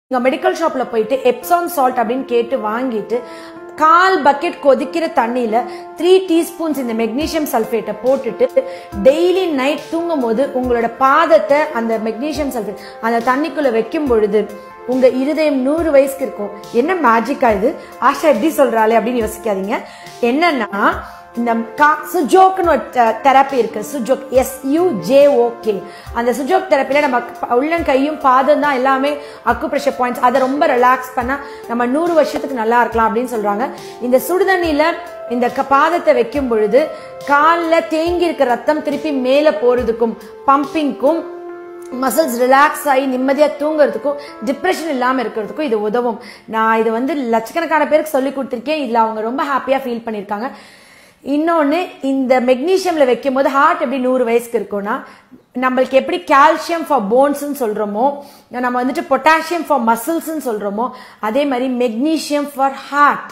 நீங்க மெடிக்கல் ஷாப்ல போயிட்டு எப்சாம் சால்ட் அப்படின்னு கேட்டு வாங்கிட்டு கால் பக்கெட் கொதிக்கிற தண்ணியில த்ரீ டீஸ்பூன்ஸ் இந்த மெக்னீசியம் சல்ஃபேட்டை போட்டுட்டு டெய்லி நைட் தூங்கும் போது உங்களோட பாதத்தை அந்த மெக்னீசியம் சல்ஃபேட் அந்த தண்ணிக்குள்ள வைக்கும் பொழுது உங்க இருதயம் நூறு வயசுக்கு இருக்கும் என்ன மேஜிக்கா இது ஆஷா எப்படி சொல்றாளே அப்படின்னு யோசிக்காதீங்க என்னன்னா இந்த கா- சுஜோக்னு ஒரு தெரப்பி இருக்கு Sujok S U J okay அந்த சுஜோக் தெரப்பில நம்ம ப- உள்ளங்கையும் பாதம் தான் எல்லாமே அக்கு ப்ரெஷர் பாயிண்ட்ஸ் அதை ரொம்ப ரிலாக்ஸ் பண்ணா நம்ம நூறு வருஷத்துக்கு நல்லா இருக்கலாம் அப்படின்னு சொல்றாங்க இந்த சுடுதண்ணியில இந்த க- பாதத்தை வைக்கும் பொழுது காலில் தேங்கி இருக்க ரத்தம் திருப்பி மேலே போறதுக்கும் பம்பிங்க்கும் மசில்ஸ் ரிலாக்ஸ் ஆகி நிம்மதியா தூங்குறதுக்கும் டிப்ரெஷன் இல்லாம இருக்கிறதுக்கும் இது உதவும் நான் இது வந்து லட்சக்கணக்கான பேருக்கு சொல்லி கொடுத்துருக்கேன் இதுல அவங்க ரொம்ப ஹாப்பியா ஃபீல் பண்ணியிருக்காங்க இன்னொன்னு இந்த மெக்னீஷியம்ல வைக்கும் போது ஹார்ட் எப்படி நூறு வயசுக்கு இருக்கும்னா நம்மளுக்கு எப்படி கால்சியம் ஃபார் போன்ஸ்னு சொல்றோமோ நம்ம வந்துட்டு பொட்டாசியம் ஃபார் மசில்ஸ்னு சொல்றோமோ அதே மாதிரி மெக்னீஷியம் ஃபார் ஹார்ட்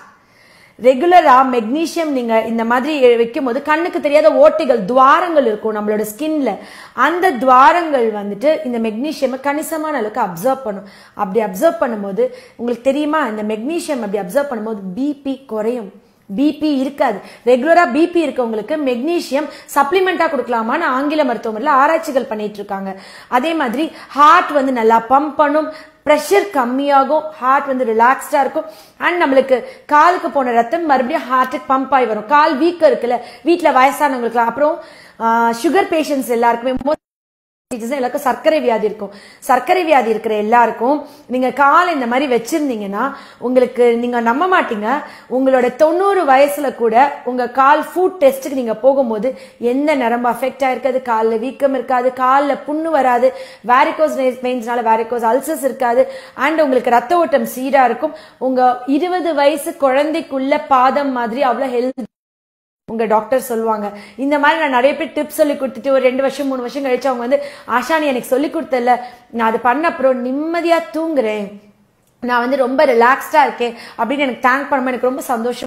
ரெகுலரா மெக்னீசியம் நீங்க இந்த மாதிரி வைக்கும் போது கண்ணுக்கு தெரியாத ஓட்டைகள் துவாரங்கள் இருக்கும் நம்மளோட ஸ்கின்ல அந்த துவாரங்கள் வந்துட்டு இந்த மெக்னீசியம் கணிசமான அளவுக்கு அப்சர்வ் பண்ணும் அப்படி அப்சர்வ் பண்ணும்போது உங்களுக்கு தெரியுமா இந்த மெக்னீசியம் அப்படி அப்சர்வ் பண்ணும்போது பிபி குறையும் பிபி இருக்காது ரெகுலரா பிபி இருக்கவங்களுக்கு மெக்னீசியம் சப்ளிமெண்டா கொடுக்கலாமான்னு ஆங்கில மருத்துவமனையில் ஆராய்ச்சிகள் பண்ணிட்டு இருக்காங்க அதே மாதிரி ஹார்ட் வந்து நல்லா பம்ப் பண்ணும் ப்ரெஷர் கம்மியாகும் ஹார்ட் வந்து ரிலாக்ஸ்டா இருக்கும் அண்ட் நம்மளுக்கு காலுக்கு போன ரத்தம் மறுபடியும் ஹார்ட்டுக்கு பம்ப் ஆகி வரும் கால் வீக்கம் இருக்குல்ல வீட்டுல வயசானவங்களுக்கு அப்புறம் சுகர் பேஷண்ட்ஸ் எல்லாருக்குமே disease எல்லாருக்கும் சர்க்கரை வியாதி இருக்கும் சர்க்கரை வியாதி இருக்கிற எல்லாருக்கும் நீங்க கால் இந்த மாதிரி வச்சிருந்தீங்கன்னா உங்களுக்கு நீங்க நம்ப மாட்டீங்க உங்களோட தொண்ணூறு வயசுல கூட உங்க கால் ஃபுட் டெஸ்ட்டுக்கு நீங்க போகும்போது எந்த நரம்பு அஃபெக்ட் ஆயிருக்காது காலில் வீக்கம் இருக்காது காலில் புண்ணு வராது வேரிகோஸ் வெயின்ஸ்னால வேரிகோஸ் அல்சர்ஸ் இருக்காது அண்ட் உங்களுக்கு ரத்த ஓட்டம் சீரா இருக்கும் உங்க இருபது வயசு குழந்தைக்குள்ள பாதம் மாதிரி அவ்வளவு ஹெல்த் உங்க டாக்டர் சொல்லுவாங்க இந்த மாதிரி நான் நிறைய பேர் டிப்ஸ் சொல்லி கொடுத்துட்டு ஒரு ரெண்டு வருஷம் மூணு வருஷம் கழிச்சு அவங்க வந்து ஆஷா நீ எனக்கு சொல்லி கொடுத்தல நான் அது பண்ண அப்புறம் நிம்மதியா தூங்குறேன் நான் வந்து ரொம்ப ரிலாக்ஸ்டா இருக்கேன் அப்படின்னு எனக்கு தேங்க் பண்ணும்போது எனக்கு ரொம்ப சந்தோஷம்